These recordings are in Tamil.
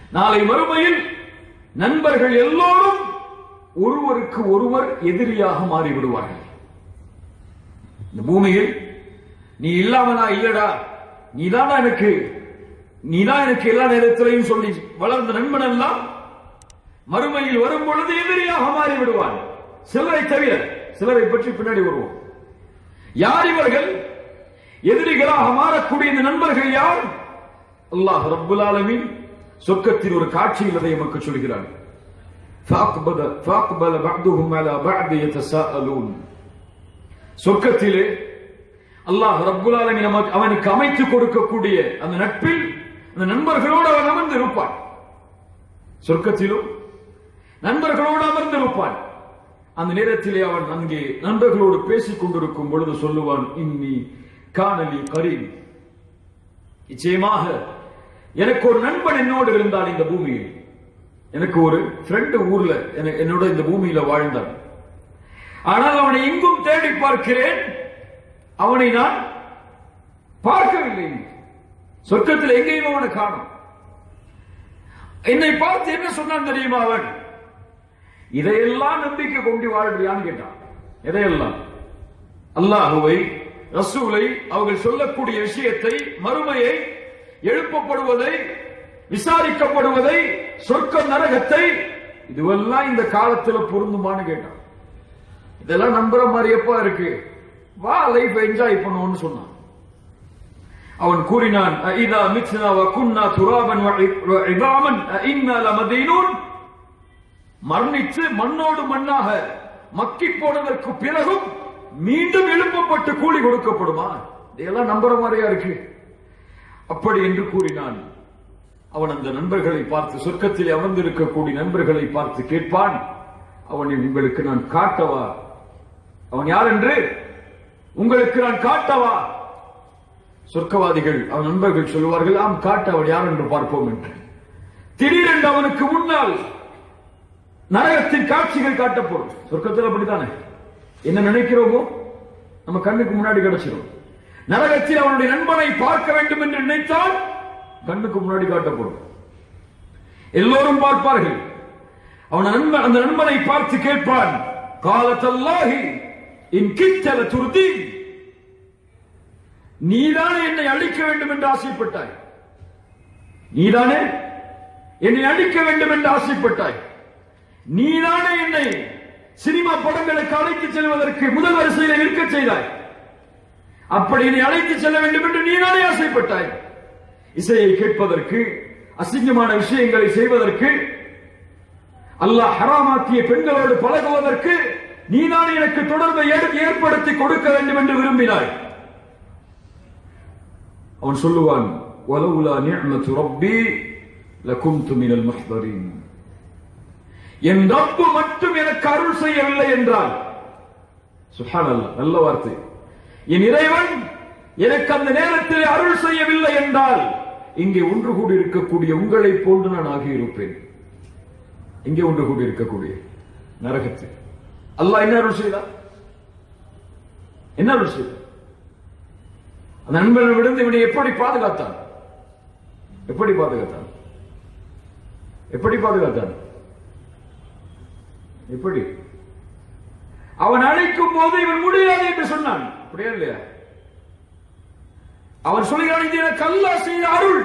நாளை மறுமையில் நண்பர்கள் எல்லோரும் ஒருவருக்கு ஒருவர் எதிரியாக மாறிவிடுவார்கள் இந்த பூமியில் நீ இல்லாம நான் இல்லடா நீதான் எனக்கு நீதான் எனக்கு எல்லா நேரத்திலையும் சொல்லி வளர்ந்த நண்பன் எல்லாம் மறுமையில் வரும் பொழுது எதிரியாக மாறி விடுவான் சிலரை தவிர சிலரை பற்றி பின்னாடி வருவோம் யார் இவர்கள் எதிரிகளாக மாறக்கூடிய இந்த நண்பர்கள் யார் அல்லாஹ் ரப்புல் ஆலமீன் சொர்க்கத்தில் ஒரு காட்சியில் அதை நமக்கு சொல்கிறான் فأقبل فأقبل بعضهم على بعض يتساءلون சொர்க்கத்திலே அல்லாஹ் ரப்புல் ஆலமீன் நமக்கு அவனுக்கு அமைத்து கொடுக்கக்கூடிய அந்த நட்பில் அந்த நண்பர்களோடு அவன் அமர்ந்து இருப்பான் சொர்க்கத்திலும் நண்பர்களோடு அமர்ந்து இருப்பான் அந்த நேரத்திலே அவன் அங்கே நண்பர்களோடு பேசிக் கொண்டிருக்கும் பொழுது சொல்லுவான் இன்னி காணலி கரீம் நிச்சயமாக எனக்கு ஒரு நண்பன் என்னோடு இருந்தான் இந்த பூமியில் எனக்கு ஒரு ஃப்ரெண்டு ஊர்ல என- என்னோட இந்த பூமியில வாழ்ந்தான் ஆனால் அவனை எங்கும் தேடி பார்க்கிறேன் அவனை நான் பார்க்கவில்லை சொர்க்கத்தில் எங்கேயும் அவனை காணும் என்னை பார்த்து என்ன சொன்னான் தெரியுமா அவன் இதையெல்லாம் நம்பிக்கை கொண்டு வாழ்றியான்னு கேட்டான் எதையெல்லாம் அல்லாஹுவை ரசூலை அவர்கள் சொல்லக்கூடிய விஷயத்தை மறுமையை எழுப்பப்படுவதை விசாரிக்கப்படுவதை சொர்க்க நரகத்தை இதுவெல்லாம் இந்த காலத்துல பொருந்துமான்னு கேட்டான் இதெல்லாம் நம்புற மாதிரி எப்ப இருக்கு வா லைஃப் என்ஜாய் பண்ணுவோம்னு சொன்னான் அவன் கூறினான் இதா மித்னா வ குன்னா துராபன் வ இ- வ இதாமன் இன்னா லமதீனூன் மரணித்து மண்ணோடு மண்ணாக மக்கி போனதற்கு பிறகும் மீண்டும் எழுப்பப்பட்டு கூலி கொடுக்கப்படுமா இதெல்லாம் நம்புற மாதிரியா இருக்கு அப்படி என்று கூறினான் அவன் அந்த நண்பர்களை பார்த்து சொர்க்கத்தில் அமர்ந்திருக்கக்கூடிய நண்பர்களை பார்த்து கேட்பான் அவனை உங்களுக்கு நான் காட்டவா அவன் யார் என்று உங்களுக்கு நான் காட்டவா சொர்க்கவாதிகள் அவன் நண்பர்கள் சொல்லுவார்கள் ஆம் காட்ட அவன் யார் என்று பார்ப்போம் என்று திடீரென்று அவனுக்கு முன்னால் நரகத்தின் காட்சிகள் காட்டப்படும் சொர்க்கத்தில் அப்படித்தானே என்ன நினைக்கிறோமோ நம்ம கண்ணுக்கு முன்னாடி கிடைச்சிடும் நரகத்தில் அவனுடைய நண்பனை பார்க்க வேண்டும் என்று நினைத்தால் கண்ணுக்கு முன்னாடி காட்டப்படும் எல்லோரும் பார்ப்பார்கள் அவன் நண்பன் அந்த நண்பனை பார்த்து கேட்பான் காலத்தல்லாஹி இன் கிச்சல துருதி நீதானே என்னை அழிக்க வேண்டும் என்று ஆசைப்பட்டாய் நீதானே என்னை அழிக்க வேண்டும் என்று ஆசைப்பட்டாய் நீதானே என்னை சினிமா படங்களுக்கு அழைத்துச் செல்வதற்கு முதல் வரிசையில் இருக்க செய்தாய் அப்படி என்னை அழைத்து செல்ல வேண்டும் என்று நீதானே ஆசைப்பட்டாய் இசையை கேட்பதற்கு அசிங்கமான விஷயங்களை செய்வதற்கு அல்லாஹ் ஹராமாக்கிய பெண்களோடு பழகுவதற்கு நீதானே எனக்கு தொடர்பை ஏற்ப- ஏற்படுத்தி கொடுக்க வேண்டும் என்று விரும்பினாய் அவன் சொல்லுவான் வலவுலா நிஅமத்து ரப்பி லகுந்து மினல் முஹ்தரீன் என் ரப்பு மட்டும் எனக்கு அருள் செய்யவில்லை என்றால் சுப்ஹானல்லாஹ் நல்ல வார்த்தை என் இறைவன் எனக்கு அந்த நேரத்தில் அருள் செய்யவில்லை என்றால் இங்கே ஒன்று கூடி இருக்கக்கூடிய உங்களை போன்று நான் ஆகியிருப்பேன் இங்கே ஒன்று கூடி இருக்கக்கூடிய நரகத்தில் அல்லாஹ் என்ன அருள் செய்தார் என்ன அருள் செய்தார் அந்த நண்பனை விழுந்து இவனை எப்படி பாதுகாத்தான் எப்படி பாதுகாத்தான் எப்படி பாதுகாத்தான் எப்படி அவன் அழைக்கும் போது இவன் முடியாது என்று சொன்னான் அப்படியா இல்லையா அவன் சொல்கிறான் இது எனக்கு அல்லாஹ் செய்த அருள்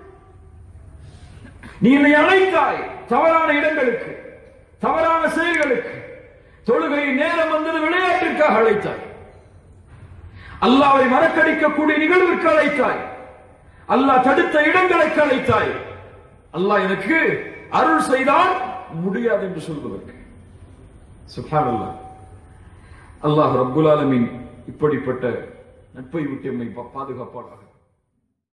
நீ என்னை அழைத்தாய் தவறான இடங்களுக்கு தவறான செயல்களுக்கு தொழுகை நேரம் வந்தது விளையாட்டிற்காக அழைத்தாய் அல்லாவை மறக்கடிக்கக்கூடிய நிகழ்விற்கு அழைத்தாய் அல்லாஹ் தடுத்த இடங்களுக்கு அழைத்தாய் அல்லாஹ் எனக்கு அருள் செய்தால் முடியாது என்று சொல்வதற்கு சுப்ஹானல்லாஹ் அல்லாஹ் ரப்புல் ஆலமீன் இப்படிப்பட்ட நட்பை விட்டு எம்மை பா- பாதுகாப்பானாக